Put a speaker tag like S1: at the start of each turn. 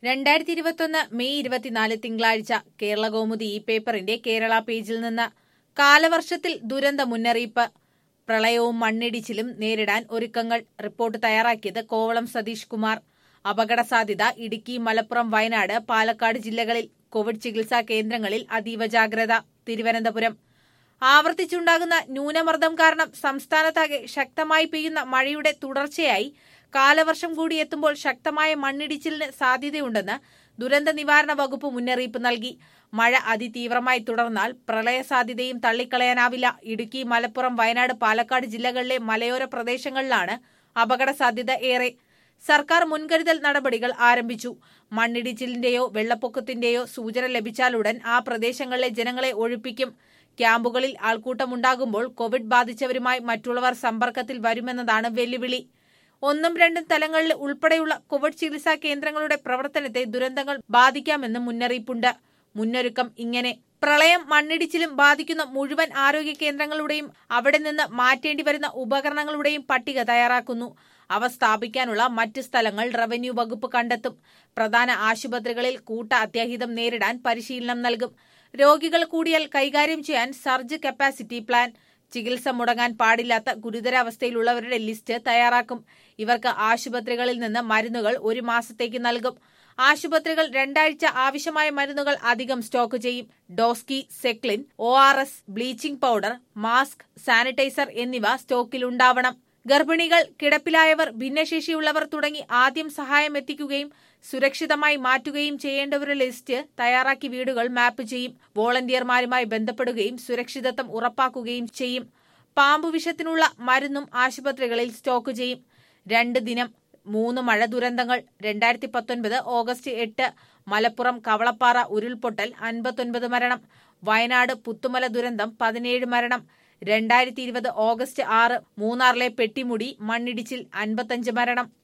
S1: രണ്ടായിരത്തി ഇരുപത്തൊന്ന് മെയ് ഇരുപത്തിനാല് തിങ്കളാഴ്ച കേരള കൗമുദി ഈ പേപ്പറിന്റെ കേരള പേജിൽ നിന്ന് കാലവർഷത്തിൽ ദുരന്ത മുന്നറിയിപ്പ് പ്രളയവും മണ്ണിടിച്ചിലും നേരിടാൻ ഒരുക്കങ്ങൾ റിപ്പോർട്ട് തയ്യാറാക്കിയത് കോവളം സതീഷ് കുമാർ അപകട സാധ്യത ഇടുക്കി മലപ്പുറം വയനാട് പാലക്കാട് ജില്ലകളിൽ കോവിഡ് ചികിത്സാ കേന്ദ്രങ്ങളിൽ അതീവ ജാഗ്രത തിരുവനന്തപുരം ആവർത്തിച്ചുണ്ടാകുന്ന ന്യൂനമർദ്ദം കാരണം സംസ്ഥാനത്താകെ ശക്തമായി പെയ്യുന്ന മഴയുടെ തുടർച്ചയായി കാലവർഷം കൂടി എത്തുമ്പോൾ ശക്തമായ മണ്ണിടിച്ചിലിന് സാധ്യതയുണ്ടെന്ന് ദുരന്ത നിവാരണ വകുപ്പ് മുന്നറിയിപ്പ് നൽകി മഴ അതിതീവ്രമായി തുടർന്നാൽ പ്രളയ സാധ്യതയും തള്ളിക്കളയാനാവില്ല ഇടുക്കി മലപ്പുറം വയനാട് പാലക്കാട് ജില്ലകളിലെ മലയോര പ്രദേശങ്ങളിലാണ് അപകട സാധ്യത ഏറെ സർക്കാർ മുൻകരുതൽ നടപടികൾ ആരംഭിച്ചു മണ്ണിടിച്ചിലിന്റെയോ വെള്ളപ്പൊക്കത്തിന്റെയോ സൂചന ലഭിച്ചാലുടൻ ആ പ്രദേശങ്ങളിലെ ജനങ്ങളെ ഒഴിപ്പിക്കും ക്യാമ്പുകളിൽ ആൾക്കൂട്ടമുണ്ടാകുമ്പോൾ കോവിഡ് ബാധിച്ചവരുമായി മറ്റുള്ളവർ സമ്പർക്കത്തിൽ വരുമെന്നതാണ് വെല്ലുവിളി ഒന്നും രണ്ടും തലങ്ങളിൽ ഉൾപ്പെടെയുള്ള കോവിഡ് ചികിത്സാ കേന്ദ്രങ്ങളുടെ പ്രവർത്തനത്തെ ദുരന്തങ്ങൾ ബാധിക്കാമെന്ന് മുന്നറിയിപ്പുണ്ട് മുന്നൊരുക്കം ഇങ്ങനെ പ്രളയം മണ്ണിടിച്ചിലും ബാധിക്കുന്ന മുഴുവൻ ആരോഗ്യ കേന്ദ്രങ്ങളുടെയും അവിടെ നിന്ന് മാറ്റേണ്ടി വരുന്ന ഉപകരണങ്ങളുടെയും പട്ടിക തയ്യാറാക്കുന്നു അവ സ്ഥാപിക്കാനുള്ള മറ്റ് സ്ഥലങ്ങൾ റവന്യൂ വകുപ്പ് കണ്ടെത്തും പ്രധാന ആശുപത്രികളിൽ കൂട്ട അത്യാഹിതം നേരിടാൻ പരിശീലനം നൽകും രോഗികൾ കൂടിയാൽ കൈകാര്യം ചെയ്യാൻ സർജ് കപ്പാസിറ്റി പ്ലാൻ ചികിത്സ മുടങ്ങാൻ പാടില്ലാത്ത ഗുരുതരാവസ്ഥയിലുള്ളവരുടെ ലിസ്റ്റ് തയ്യാറാക്കും ഇവർക്ക് ആശുപത്രികളിൽ നിന്ന് മരുന്നുകൾ ഒരു മാസത്തേക്ക് നൽകും ആശുപത്രികൾ രണ്ടാഴ്ച ആവശ്യമായ മരുന്നുകൾ അധികം സ്റ്റോക്ക് ചെയ്യും doxycycline O R S bleaching powder mask sanitiser എന്നിവ സ്റ്റോക്കിലുണ്ടാവണം ഗർഭിണികൾ കിടപ്പിലായവർ ഭിന്നശേഷിയുള്ളവർ തുടങ്ങി ആദ്യം സഹായം എത്തിക്കുകയും സുരക്ഷിതമായി മാറ്റുകയും ചെയ്യേണ്ടവരുടെ ലിസ്റ്റ് തയ്യാറാക്കി വീടുകൾ മാപ്പ് ചെയ്യും വോളണ്ടിയർമാരുമായി ബന്ധപ്പെടുകയും സുരക്ഷിതത്വം ഉറപ്പാക്കുകയും ചെയ്യും പാമ്പു വിഷത്തിനുള്ള മരുന്നും ആശുപത്രികളിൽ സ്റ്റോക്ക് ചെയ്യും രണ്ട് ദിനം മൂന്ന് മഴ ദുരന്തങ്ങൾ രണ്ടായിരത്തി പത്തൊൻപത് ഓഗസ്റ്റ് എട്ട് മലപ്പുറം കവളപ്പാറ ഉരുൾപൊട്ടൽ അൻപത്തൊൻപത് മരണം വയനാട് പുത്തുമല ദുരന്തം പതിനേഴ് മരണം രണ്ടായിരത്തി ഇരുപത് ഓഗസ്റ്റ് ആറ് മൂന്നാറിലെ പെട്ടിമുടി മണ്ണിടിച്ചിൽ അൻപത്തഞ്ച് മരണം